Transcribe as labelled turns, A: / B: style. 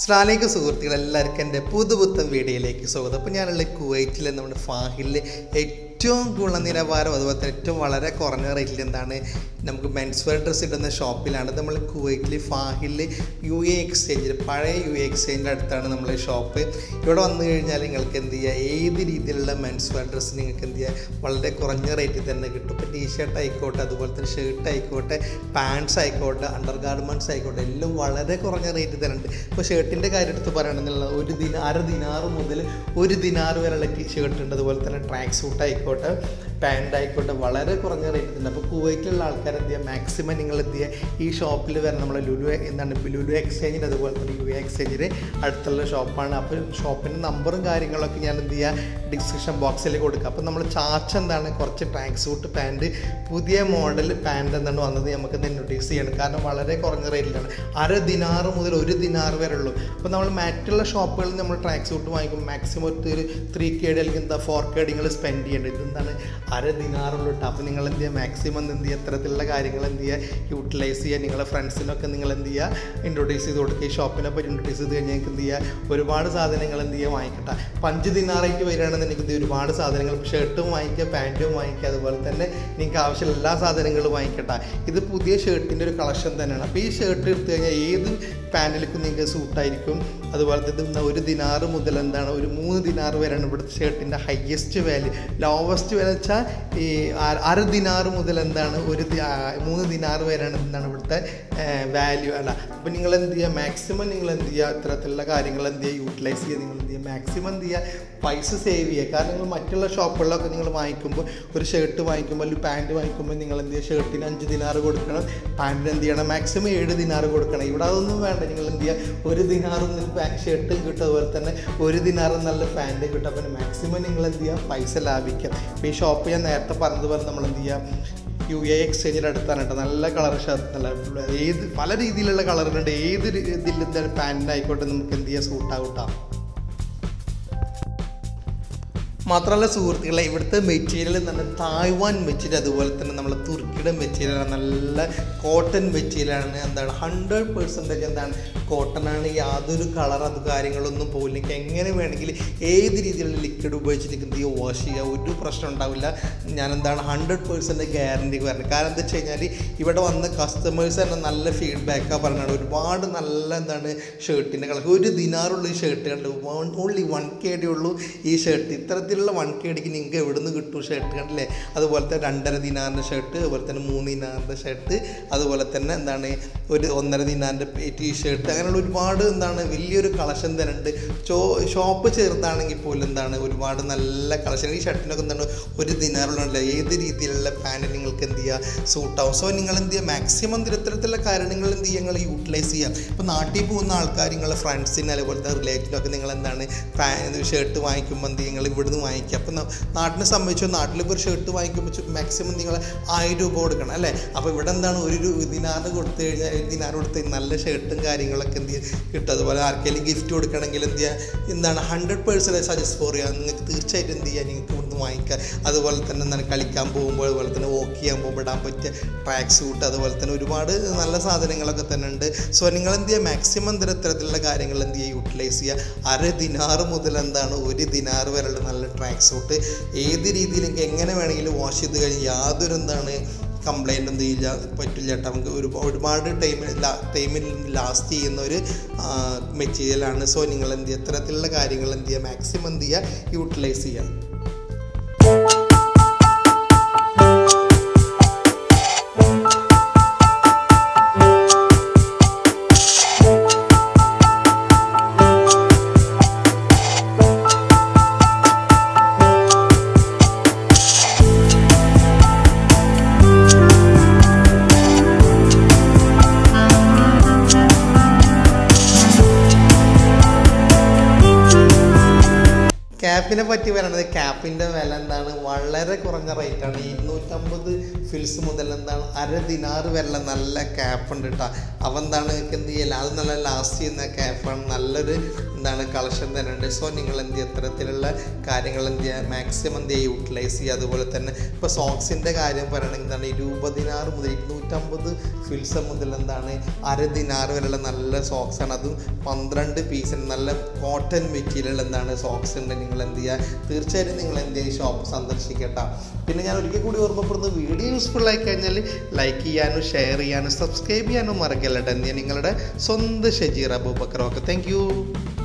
A: സ്ലാലിക സുഹൃത്തുക്കൾ എല്ലാവർക്കും എൻ്റെ പുതുപുത്തൻ വീഡിയോയിലേക്ക് സ്വാഗതം അപ്പോൾ ഞാനുള്ള കുവൈറ്റിലെ നമ്മുടെ ഫാഹിലിലെ ഏറ്റവും ഗുണനിലവാരം അതുപോലെ തന്നെ ഏറ്റവും വളരെ കുറഞ്ഞ റേറ്റിൽ എന്താണ് നമുക്ക് മെൻസ് വെയർ ഡ്രസ്സ് ഇടുന്ന ഷോപ്പിലാണ് നമ്മൾ കുവൈറ്റിൽ ഫാഹിലിൽ യു എ എക്സ്ചേഞ്ചിൽ പഴയ യു എ എക്സ്ചേഞ്ചിൻ്റെ അടുത്താണ് നമ്മളെ ഷോപ്പ് ഇവിടെ വന്നു കഴിഞ്ഞാൽ നിങ്ങൾക്ക് എന്ത് ചെയ്യുക ഏത് രീതിയിലുള്ള മെൻസ് വെയർ ഡ്രസ്സ് നിങ്ങൾക്ക് എന്ത് ചെയ്യുക വളരെ കുറഞ്ഞ റേറ്റിൽ തന്നെ കിട്ടും ഇപ്പോൾ ടീ ഷർട്ട് ആയിക്കോട്ടെ അതുപോലെ തന്നെ ഷർട്ട് ആയിക്കോട്ടെ പാൻസ് ആയിക്കോട്ടെ അണ്ടർ ഗാർമെൻറ്റ്സ് ആയിക്കോട്ടെ എല്ലാം വളരെ കുറഞ്ഞ റേറ്റിൽ തന്നെ ഉണ്ട് ഇപ്പോൾ ഷർട്ടിൻ്റെ കാര്യം എടുത്ത് പറയണമെന്നുള്ള ഒരു ദിന അര ദിനാറ് മുതൽ ഒരു ദിനാറ് വരെയുള്ള ടീ ഷർട്ട് ഉണ്ട് അതുപോലെ തന്നെ ട്രാക്ക് സൂട്ട് ആയിക്കോട്ടെ പാൻറ് ആയിക്കോട്ടെ വളരെ കുറഞ്ഞ റേറ്റിൽ തന്നെ അപ്പോൾ കുവൈറ്റിലുള്ള ആൾക്കാർ എന്ത് ചെയ്യുക മാക്സിമം നിങ്ങൾ എന്ത് ചെയ്യുക ഈ ഷോപ്പിൽ വരെ നമ്മളെ ലുലു എന്താണ് ലുലു എക്സ്ചേഞ്ചിൻ്റെ അതുപോലെ തന്നെ യു എക്സ്ചേഞ്ചിന് അടുത്തുള്ള ഷോപ്പാണ് അപ്പോൾ ഷോപ്പിൻ്റെ നമ്പറും കാര്യങ്ങളൊക്കെ ഞാൻ എന്ത് ചെയ്യുക ഡിസ്ക്രിപ്ഷൻ ബോക്സിൽ കൊടുക്കുക അപ്പോൾ നമ്മൾ ചാർജ് എന്താണ് കുറച്ച് ട്രാക്ക് സൂട്ട് പാൻറ് പുതിയ മോഡൽ പാൻറ് എന്താണ് വന്നത് നമുക്ക് നോട്ടീസ് ചെയ്യണം കാരണം വളരെ കുറഞ്ഞ റേറ്റിലാണ് അര ദിനാറ് മുതൽ ഒരു ദിനാറ് വരെ ഉള്ളൂ അപ്പോൾ നമ്മൾ മറ്റുള്ള ഷോപ്പുകളിൽ നമ്മൾ ട്രാക്ക് സൂട്ട് വാങ്ങിക്കും മാക്സിമം ഒരു ത്രീ കെ ഡി അല്ലെങ്കിൽ എന്താ ഫോർ കെ ഡി നിങ്ങൾ സ്പെൻഡ് ചെയ്യേണ്ടത് ഇതെന്താണ് അര ദിനാറുള്ളൂ കേട്ടോ അപ്പോൾ നിങ്ങൾ എന്ത് ചെയ്യുക മാക്സിമം എന്ത് ചെയ്യുക ഇത്തരത്തിലുള്ള കാര്യങ്ങൾ എന്ത് ചെയ്യുക യൂട്ടിലൈസ് ചെയ്യുക നിങ്ങളെ ഫ്രണ്ട്സിനൊക്കെ നിങ്ങൾ എന്ത് ചെയ്യുക ഇൻട്രൊഡ്യൂസ് ചെയ്ത് കൊടുക്കുക ഈ ഷോപ്പിനെ പറ്റി ഇൻട്രൊഡ്യൂസ് ചെയ്ത് കഴിഞ്ഞാൽ നിങ്ങൾക്ക് എന്ത് ചെയ്യുക ഒരുപാട് സാധനങ്ങൾ എന്ത് ചെയ്യുക വാങ്ങിക്കട്ടെ പഞ്ച് ദിനാറായിട്ട് വരികയാണെന്നുണ്ടെങ്കിൽ ഇത് ഒരുപാട് സാധനങ്ങൾ ഷർട്ടും വാങ്ങിക്കുക പാൻറ്റും വാങ്ങിക്കുക അതുപോലെ തന്നെ നിങ്ങൾക്ക് ആവശ്യമുള്ള എല്ലാ സാധനങ്ങളും വാങ്ങിക്കട്ടെ ഇത് പുതിയ ഷർട്ടിൻ്റെ ഒരു കളക്ഷൻ തന്നെയാണ് അപ്പോൾ ഈ ഷർട്ട് എടുത്തു കഴിഞ്ഞാൽ ഏത് പാൻറ്റിലേക്കും നിങ്ങൾക്ക് സൂട്ടായിരിക്കും അതുപോലെ തന്നെ ഒരു ദിനാറ് മുതൽ എന്താണ് ഒരു മൂന്ന് ദിനാറ് വരെയാണ് ഇവിടുത്തെ ഷർട്ടിൻ്റെ ഹയസ്റ്റ് വാല്യൂ ലോവസ്റ്റ് വില വെച്ചാൽ ഈ അര- അര ദിനാറ് മുതൽ എന്താണ് ഒരു ദി- ആ, മൂന്ന് ദിനാറ് വരെയാണ് എന്താണ് ഇവിടുത്തെ വാല്യൂ അല്ല അപ്പോൾ നിങ്ങൾ എന്ത് ചെയ്യുക മാക്സിമം നിങ്ങൾ എന്ത് ചെയ്യുക ഇത്തരത്തിലുള്ള കാര്യങ്ങൾ എന്ത് ചെയ്യുക യൂട്ടിലൈസ് ചെയ്യുക നിങ്ങൾ എന്ത് ചെയ്യുക മാക്സിമം എന്ത് ചെയ്യുക പൈസ സേവ് ചെയ്യുക കാരണം നിങ്ങൾ മറ്റുള്ള ഷോപ്പുകളിലൊക്കെ നിങ്ങൾ വാങ്ങിക്കുമ്പോൾ ഒരു ഷർട്ട് വാങ്ങിക്കുമ്പോൾ ഒരു പാൻറ്റ് വാങ്ങിക്കുമ്പോൾ നിങ്ങൾ എന്ത് ചെയ്യുക ഷർട്ടിന് അഞ്ച് ദിനാറ് കൊടുക്കണം പാൻറ്റിന് എന്ത് ചെയ്യണം മാക്സിമം ഏഴ് ദിനാറ് കൊടുക്കണം ഇവിടെ അതൊന്നും വേണ്ട നിങ്ങൾ എന്ത് ചെയ്യുക ഒരു ദിനാറും ഷർട്ടും കിട്ടും അതുപോലെ തന്നെ ഒരു ദിനാറും നല്ല പാൻറ്റ് കിട്ടും അപ്പം മാക്സിമം നിങ്ങൾ എന്ത് ചെയ്യുക പൈസ ലാഭിക്കാം അപ്പോൾ ഈ ഷോപ്പ് ഞാൻ നേരത്തെ പറഞ്ഞതുപോലെ നമ്മൾ എന്ത് ചെയ്യുക യു എ എക്സ്ചേഞ്ചിൻ്റെ അടുത്താണ് കേട്ടോ നല്ല കളർ ഷർട്ട് നല്ല ഏത് പല രീതിയിലുള്ള കളറുണ്ട് ഏത് രീ- ഇതിൽ എന്താണ് പാൻറ്റിനായിക്കോട്ടെ നമുക്ക് എന്ത് ചെയ്യാം സൂട്ടാവൂട്ടാ മാത്രമല്ല സുഹൃത്തുക്കളെ ഇവിടുത്തെ മെറ്റീരിയൽ തന്നെ തായ്വാൻ മെറ്റീരിയൽ അതുപോലെ തന്നെ നമ്മളെ തുർക്കിയുടെ മെറ്റീരിയലാണ് നല്ല കോട്ടൺ മെറ്റീരിയലാണ് എന്താണ് ഹൺഡ്രഡ് പെർസെൻറ്റേജ് എന്താണ് കോട്ടൺ ആണ് യാതൊരു കളർ അത് കാര്യങ്ങളൊന്നും പോകില്ല നിങ്ങൾക്ക് എങ്ങനെ വേണമെങ്കിൽ ഏത് രീതിയിലുള്ള ലിക്വിഡ് ഉപയോഗിച്ചിട്ട് എന്ത് ചെയ്യുക വാഷ് ചെയ്യുക ഒരു പ്രശ്നം ഉണ്ടാവില്ല ഞാൻ എന്താണ് ഹൺഡ്രഡ് പെർസെൻറ്റ് ഗ്യാരണ്ടി പറയുന്നത് കാരണം എന്താ വെച്ച് കഴിഞ്ഞാൽ ഇവിടെ വന്ന കസ്റ്റമേഴ്സ് തന്നെ നല്ല ഫീഡ്ബാക്കാണ് പറഞ്ഞത് ഒരുപാട് നല്ല എന്താണ് ഷർട്ടിൻ്റെ കളർ ഒരു ദിനാറുള്ള ഈ ഷർട്ട് കണ്ടു ഓൺലി വൺ കെ ഡി ഉള്ളൂ ഈ ഷർട്ട് ഇത്തരത്തിലുള്ള വൺ കെ ഡിക്ക് നിങ്ങൾക്ക് എവിടെ നിന്ന് കിട്ടും ഷർട്ട് കണ്ടില്ലേ അതുപോലെ തന്നെ രണ്ടര ദിനാറിൻ്റെ ഷർട്ട് അതുപോലെ തന്നെ മൂന്ന് ദിനാറിൻ്റെ ഷർട്ട് അതുപോലെ തന്നെ എന്താണ് ഒരു ഒന്നര ദിനാറിൻ്റെ ടീ ഷർട്ട് അങ്ങനെയുള്ള ഒരുപാട് എന്താണ് വലിയൊരു കളക്ഷൻ തന്നെ ഉണ്ട് ഷോ ഷോപ്പ് ചെറുതാണെങ്കിൽ പോലും എന്താണ് ഒരുപാട് നല്ല കളക്ഷൻ ഈ ഷർട്ടിനൊക്കെ എന്താണ് ഒരു ദിനാറുള്ള ഏത് രീതിയിലുള്ള പാൻറ് നിങ്ങൾക്ക് എന്ത് ചെയ്യുക സൂട്ടാവും സോ നിങ്ങൾ എന്ത് ചെയ്യുക മാക്സിമം ഇത്തരത്തിലുള്ള കാര്യങ്ങൾ എന്ത് ചെയ്യുക നിങ്ങൾ യൂട്ടിലൈസ് ചെയ്യുക ഇപ്പോൾ നാട്ടിൽ പോകുന്ന ആൾക്കാർ നിങ്ങളെ ഫ്രണ്ട്സിന് അതുപോലത്തെ റിലേറ്റീവിനൊക്കെ നിങ്ങൾ എന്താണ് പാൻ ഷർട്ട് വാങ്ങിക്കുമ്പോൾ എന്ത് ചെയ്യുക നിങ്ങൾ ഇവിടുന്ന് വാങ്ങിക്കുക അപ്പോൾ ന- നാട്ടിനെ സംബന്ധിച്ചോ നാട്ടിലിപ്പോൾ ഒരു ഷർട്ട് വാങ്ങിക്കുമ്പോൾ മാക്സിമം നിങ്ങൾ ആയിരം രൂപ കൊടുക്കണം അല്ലേ അപ്പോൾ ഇവിടെ എന്താണ് ഒരു രൂ- ദിനാറ് കൊടുത്തു കഴിഞ്ഞാൽ ദിനാറ് കൊടുത്ത് കഴിഞ്ഞാൽ നല്ല ഷർട്ടും കാര്യങ്ങളൊക്കെ എന്ത് ചെയ്യും കിട്ടും അതുപോലെ ആർക്കെങ്കിലും ഗിഫ്റ്റ് കൊടുക്കണമെങ്കിൽ എന്ത് ചെയ്യുക എന്താണ് ഹൺഡ്രഡ് പേഴ്സൻറ്റേജ് സജസ്റ്റ് ഫോർ ചെയ്യുക നിങ്ങൾക്ക് തീർച്ചയായിട്ടും എന്ത് ചെയ്യുക നിങ്ങൾക്ക് ഇവിടുന്ന് വാങ്ങിക്കുക അതുപോലെ തന്നെ എന്താണ് കളിക്കാൻ പോകുമ്പോൾ അതുപോലെ തന്നെ വോക്ക് ചെയ്യാൻ പോകുമ്പോൾ ഇടാൻ പറ്റിയ ട്രാക്ക് സൂട്ട് അതുപോലെ തന്നെ ഒരുപാട് നല്ല സാധനങ്ങളൊക്കെ തന്നെ ഉണ്ട് സോ നിങ്ങൾ എന്ത് ചെയ്യുക മാക്സിമം ഇത്തരത്തിലുള്ള കാര്യങ്ങൾ എന്ത് ചെയ്യുക യൂട്ടിലൈസ് ചെയ്യുക അര ദിനാറ് മുതൽ എന്താണ് ഒരു ദിനാറ് വരെയുള്ള നല്ല ട്രാക്ക് സൂട്ട് ഏത് രീതിയിൽ നിങ്ങൾക്ക് എങ്ങനെ വേണമെങ്കിലും വാഷ് ചെയ്ത് കഴിഞ്ഞ് യാതൊരു എന്താണ് കംപ്ലൈൻ്റ് ഒന്നും ഇല്ല പറ്റില്ല കേട്ടോ നമുക്ക് ഒരു ഒരുപാട് ടൈമിൽ ടൈമിൽ ലാസ്റ്റ് ചെയ്യുന്ന ഒരു മെറ്റീരിയലാണ് സോ നിങ്ങൾ എന്ത് ചെയ്യുക ഇത്തരത്തിലുള്ള കാര്യങ്ങൾ എന്ത് ചെയ്യുക മാക്സിമം എന്ത് ചെയ്യുക യൂട്ടിലൈസ് ചെയ്യുക ക്യാപ്പിനെ പറ്റി പറയുന്നത് ക്യാപ്പിൻ്റെ വില എന്താണ് വളരെ കുറഞ്ഞ റേറ്റാണ് ഇരുന്നൂറ്റമ്പത് ഫിൽസ് മുതൽ എന്താണ് അര ദിനാറ് വരെയുള്ള നല്ല ക്യാപ്പ് ഉണ്ട് കേട്ടോ അവ എന്താണ് നിങ്ങൾക്ക് എന്ത് ചെയ്യില്ല അത് നല്ല ലാസ്റ്റ് ചെയ്യുന്ന ക്യാപ്പാണ് നല്ലൊരു എന്താണ് കളക്ഷൻ തന്നെ ഉണ്ട് സോ നിങ്ങൾ എന്ത് ചെയ്യുക ഇത്തരത്തിലുള്ള കാര്യങ്ങൾ എന്ത് ചെയ്യുക മാക്സിമം എന്ത് ചെയ്യുക യൂട്ടിലൈസ് ചെയ്യുക അതുപോലെ തന്നെ ഇപ്പോൾ സോക്സിൻ്റെ കാര്യം പറയുകയാണെങ്കിൽ എന്താണ് ഇരുപതിനാറ് മുതൽ ഇരുന്നൂറ്റമ്പത് ഫിൽസ മുതൽ എന്താണ് അര ദിനാറ് വരെയുള്ള നല്ല സോക്സ് ആണ് അതും പന്ത്രണ്ട് പീസിന് നല്ല കോട്ടൺ മെറ്റീരിയൽ എന്താണ് സോക്സ് ഉണ്ട് നിങ്ങൾ എന്ത് ചെയ്യുക തീർച്ചയായിട്ടും നിങ്ങൾ എന്ത് ചെയ്യുക ഷോപ്പ് സന്ദർശിക്കട്ടോ പിന്നെ ഞാൻ ഒരിക്കൽ കൂടി ഓർമ്മപ്പെടുന്നത് വീഡിയോ യൂസ്ഫുൾ ആയി കഴിഞ്ഞാൽ ലൈക്ക് ചെയ്യാനും ഷെയർ ചെയ്യാനും സബ്സ്ക്രൈബ് ചെയ്യാനും മറക്കല്ലട്ടെ എന്ത് ചെയ്യുക നിങ്ങളുടെ സ്വന്തം Shajeer Aboobacker okay thank U